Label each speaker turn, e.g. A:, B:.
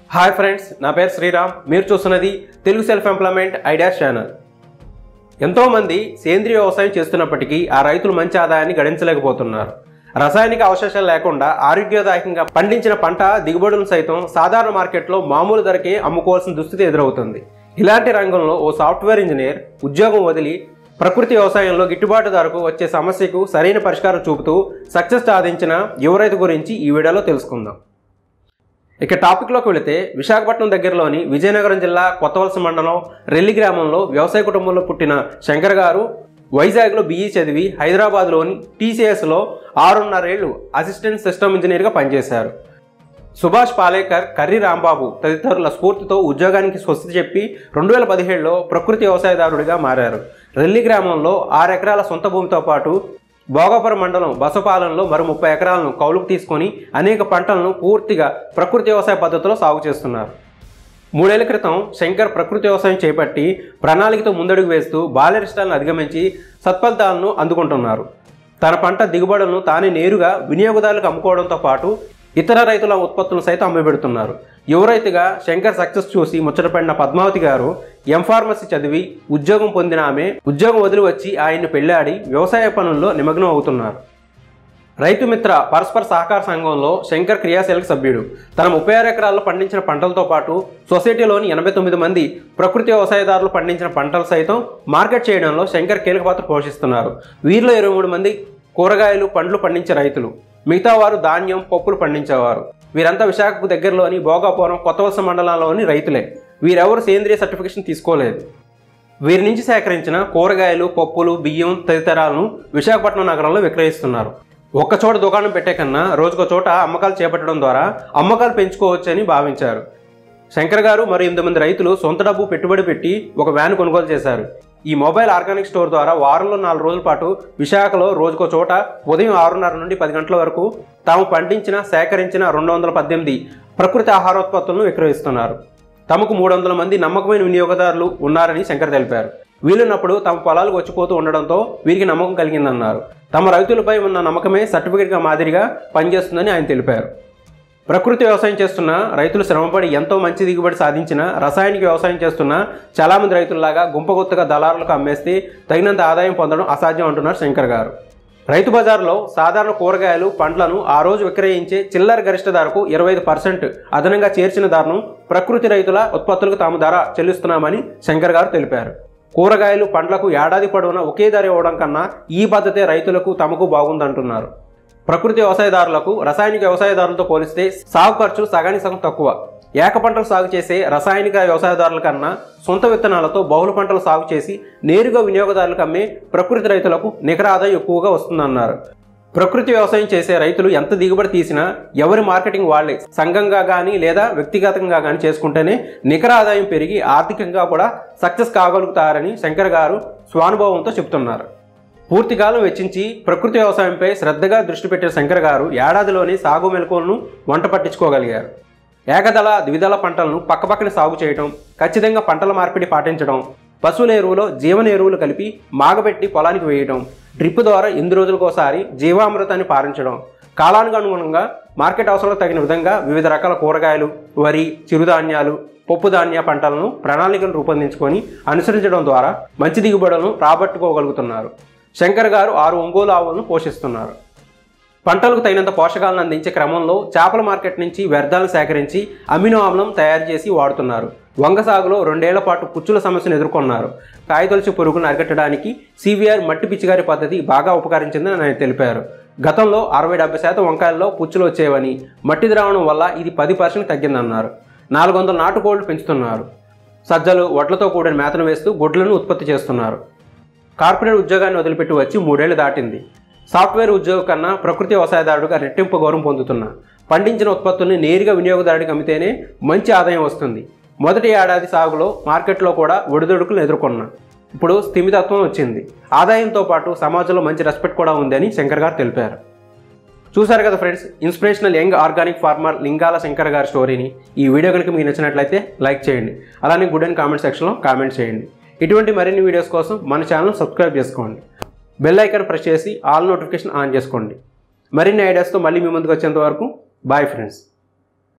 A: hi friends నా పేరు శ్రీరామ్ మీరు చూస్తున్నది Telugu self employment ideas channel ఎంతోమంది సేంద్రియ వ్యవసాయం చేస్తున్నప్పటికీ ఆ రైతులు మంచి ఆదాయాన్ని గడించలేకపోతున్నారు రసాయనిక అవశేషాలు లేకుండా ఆరోగ్యదాయకంగా పండించిన పంట దిగుబడులను సైతం సాధారణ మార్కెట్లో మామూలు ధరకే అమ్ముకోవాల్సిన దుస్థితి ఎదురవుతుంది ఇలాంటి రంగంలో ఓ సాఫ్ట్వేర్ ఇంజనీర్ ఉద్యోగం వదిలి ప్రకృతి వ్యవసాయంలో గిట్టుబాటు ధరకు వచ్చే సమస్యకు సరైన పరిష్కారం చూపుతూ సక్సెస్ సాధించిన యువ రైతు గురించి ఈ వీడియోలో తెలుసుకుందాం ఇక టాపిక్లోకి వెళితే విశాఖపట్నం దగ్గరలోని విజయనగరం జిల్లా కొత్తవలస మండలం రెల్లి గ్రామంలో వ్యవసాయ కుటుంబంలో పుట్టిన శంకర్ గారు వైజాగ్లో బీఈ చదివి హైదరాబాద్లోని టీసీఎస్లో ఆరున్నరేళ్లు అసిస్టెంట్ సిస్టమ్ ఇంజనీర్గా పనిచేశారు సుభాష్ పాలేకర్ కర్రి రాంబాబు తదితరుల స్ఫూర్తితో ఉద్యోగానికి స్వస్తి చెప్పి రెండు వేల పదిహేడులో ప్రకృతి వ్యవసాయదారుడిగా మారారు రెల్లి గ్రామంలో ఆరు ఎకరాల సొంత భూమితో పాటు భోగాపురం మండలం బసపాలెంలో మరో ముప్పై ఎకరాలను కౌలుకు తీసుకొని అనేక పంటలను పూర్తిగా ప్రకృతి వ్యవసాయ పద్ధతిలో సాగు చేస్తున్నారు మూడేళ్ల క్రితం శంకర్ ప్రకృతి వ్యవసాయం చేపట్టి ప్రణాళికతో ముందడుగు వేస్తూ బాల్యరిష్టాలను అధిగమించి సత్ఫలితాలను అందుకుంటున్నారు తన పంట దిగుబడులను తానే నేరుగా వినియోగదారులకు అమ్ముకోవడంతో పాటు ఇతర రైతుల ఉత్పత్తులను సైతం అమ్మిపెడుతున్నారు యువ రైతుగా శంకర్ సక్సెస్ చూసి ముచ్చటపడిన పద్మావతి గారు ఎం ఫార్మసీ చదివి ఉద్యోగం పొందిన ఆమె ఉద్యోగం వదిలి వచ్చి ఆయన్ని పెళ్లాడి వ్యవసాయ పనుల్లో నిమగ్నం అవుతున్నారు రైతు మిత్ర పరస్పర సహకార సంఘంలో శంకర్ క్రియాశీలక సభ్యుడు తన ముప్పై ఆరు ఎకరాల్లో పండించిన పంటలతో పాటు సొసైటీలోని ఎనభై తొమ్మిది మంది ప్రకృతి వ్యవసాయదారులు పండించిన పంటలు సైతం మార్కెట్ చేయడంలో శంకర్ కీలక పాత్ర పోషిస్తున్నారు వీరిలో ఇరవై మూడు మంది కూరగాయలు పండ్లు పండించే రైతులు మిగతా వారు ధాన్యం పప్పులు పండించేవారు వీరంతా విశాఖకు దగ్గరలోని భోగాపురం కొత్తవలస మండలంలోని రైతులే వీరెవరు సేంద్రియ సర్టిఫికేషన్ తీసుకోలేదు వీరి నుంచి సేకరించిన కూరగాయలు పప్పులు బియ్యం తదితరాలను విశాఖపట్నం నగరంలో విక్రయిస్తున్నారు ఒక్క చోట దుకాణం పెట్టే కన్నా రోజుకో చోట అమ్మకాలు చేపట్టడం ద్వారా అమ్మకాలు పెంచుకోవచ్చని భావించారు శంకర్ గారు మరియు ఎనిమిది మంది రైతులు సొంత డబ్బు పెట్టుబడి పెట్టి ఒక వ్యాన్ కొనుగోలు చేశారు ఈ మొబైల్ ఆర్గానిక్ స్టోర్ ద్వారా వారంలో నాలుగు రోజుల పాటు విశాఖలో రోజుకో చోట ఉదయం ఆరున్నర నుండి పది గంటల వరకు తాము పండించిన సేకరించిన రెండు వందల పద్దెనిమిది ప్రకృతి ఆహారోత్పత్తులను విక్రయిస్తున్నారు తమకు మూడు వందల మంది నమ్మకమైన వినియోగదారులు ఉన్నారని శంకర్ తెలిపారు వీలున్నప్పుడు తమ పొలాలకు వచ్చిపోతూ ఉండడంతో వీరికి నమ్మకం కలిగిందన్నారు తమ రైతులపై ఉన్న నమ్మకమే సర్టిఫికేట్గా మాదిరిగా పనిచేస్తుందని ఆయన తెలిపారు ప్రకృతి వ్యవసాయం చేస్తున్న రైతులు శ్రమపడి ఎంతో మంచి దిగుబడి సాధించిన రసాయనిక వ్యవసాయం చేస్తున్న చాలామంది రైతుల్లాగా గుంపగుత్తగా దళారులకు అమ్మేస్తే తగినంత ఆదాయం పొందడం అసాధ్యం అంటున్నారు శంకర్ గారు రైతు బజార్లో సాధారణ కూరగాయలు పండ్లను ఆ రోజు విక్రయించే చిల్లర గరిష్ట ధరకు ఇరవై ఐదు పర్సెంట్ అదనంగా చేర్చిన ధరను ప్రకృతి రైతుల ఉత్పత్తులకు తాము ధర చెల్లిస్తున్నామని శంకర్ గారు తెలిపారు కూరగాయలు పండ్లకు ఏడాది పొడవునా ఒకే ధర ఇవ్వడం కన్నా ఈ పద్ధతే రైతులకు తమకు బాగుందంటున్నారు ప్రకృతి వ్యవసాయదారులకు రసాయనిక వ్యవసాయదారులతో పోలిస్తే సాగు ఖర్చు సగానికి సగం తక్కువ ఏక పంటలు సాగు చేసే రసాయనిక వ్యవసాయదారుల కన్నా సొంత విత్తనాలతో బహుళ పంటలు సాగు చేసి నేరుగా వినియోగదారులకు అమ్మే ప్రకృతి రైతులకు నికర ఆదాయం ఎక్కువగా వస్తుందన్నారు ప్రకృతి వ్యవసాయం చేసే రైతులు ఎంత దిగుబడి తీసినా ఎవరి మార్కెటింగ్ వాళ్ళే సంఘంగా కానీ లేదా వ్యక్తిగతంగా కానీ చేసుకుంటేనే నికర ఆదాయం పెరిగి ఆర్థికంగా కూడా సక్సెస్ కాగలుగుతారని శంకర్ గారు స్వానుభవంతో చెప్తున్నారు పూర్తికాలం వెచ్చించి ప్రకృతి వ్యవసాయంపై శ్రద్ధగా దృష్టి పెట్టిన శంకర్ గారు ఏడాదిలోని సాగు మెలకువలను వంట పట్టించుకోగలిగారు ఏకదళ ద్విదళ పంటలను పక్కపక్కన సాగు చేయడం ఖచ్చితంగా పంటల మార్పిడి పాటించడం పశువుల ఎరువులో జీవన ఎరువులు కలిపి మాగబెట్టి పొలానికి వేయడం డ్రిప్ ద్వారా ఎనిమిది రోజులకోసారి జీవామృతాన్ని పారించడం కాలానికి అనుగుణంగా మార్కెట్ అవసరాలకు తగిన విధంగా వివిధ రకాల కూరగాయలు వరి చిరుధాన్యాలు పప్పు ధాన్య పంటలను ప్రణాళికను రూపొందించుకొని అనుసరించడం ద్వారా మంచి దిగుబడులను రాబట్టుకోగలుగుతున్నారు శంకర్ గారు ఆరు ఒంగోలు ఆవులను పోషిస్తున్నారు పంటలకు తగినంత పోషకాలను అందించే క్రమంలో చేపల మార్కెట్ నుంచి వ్యర్థాలను సేకరించి అమినో ఆమ్లం తయారు చేసి వాడుతున్నారు వంగ సాగులో రెండేళ్ల పాటు పుచ్చుల సమస్యను ఎదుర్కొన్నారు కాయతొలచి పురుగును అరికట్టడానికి సివిఆర్ మట్టి పిచ్చిగారి పద్ధతి బాగా ఉపకరించిందని ఆయన తెలిపారు గతంలో అరవై డెబ్బై శాతం వంకాయల్లో పుచ్చులు వచ్చేవని మట్టి ద్రావణం వల్ల ఇది పది పర్సెంట్ తగ్గిందన్నారు నాలుగు వందల నాటుకోళ్లు పెంచుతున్నారు సజ్జలు వడ్లతో కూడిన మేతను వేస్తూ గుడ్లను ఉత్పత్తి చేస్తున్నారు కార్పొరేట్ ఉద్యోగాన్ని వదిలిపెట్టి వచ్చి మూడేళ్లు దాటింది సాఫ్ట్వేర్ ఉద్యోగం కన్నా ప్రకృతి వ్యవసాయదారుడిగా రెట్టింపు గౌరవం పొందుతున్నా పండించిన ఉత్పత్తుల్ని నేరుగా వినియోగదారుడికి అమ్మితేనే మంచి ఆదాయం వస్తుంది మొదటి ఏడాది సాగులో మార్కెట్లో కూడా ఒడిదొడుకులు ఎదుర్కొన్నా ఇప్పుడు స్థిమితత్వం వచ్చింది ఆదాయంతో పాటు సమాజంలో మంచి రెస్పెక్ట్ కూడా ఉందని శంకర్ గారు తెలిపారు చూసారు కదా friends inspirational young organic farmer Lingala Shankar గారి స్టోరీని ఈ వీడియో కనుక మీకు నచ్చినట్లయితే లైక్ చేయండి అలానే గుడ్ అండ్ కామెంట్ సెక్షన్లో కామెంట్ చేయండి ఇటువంటి మరిన్ని వీడియోస్ కోసం మన ఛానల్ సబ్స్క్రైబ్ చేసుకోండి బెల్ ఐకాన్ ప్రెస్ చేసి ఆల్ నోటిఫికేషన్ ఆన్ చేసుకోండి మరిన్ని ఐడియాస్తో మళ్ళీ మీ ముందుకు వచ్చేంత వరకు బాయ్ ఫ్రెండ్స్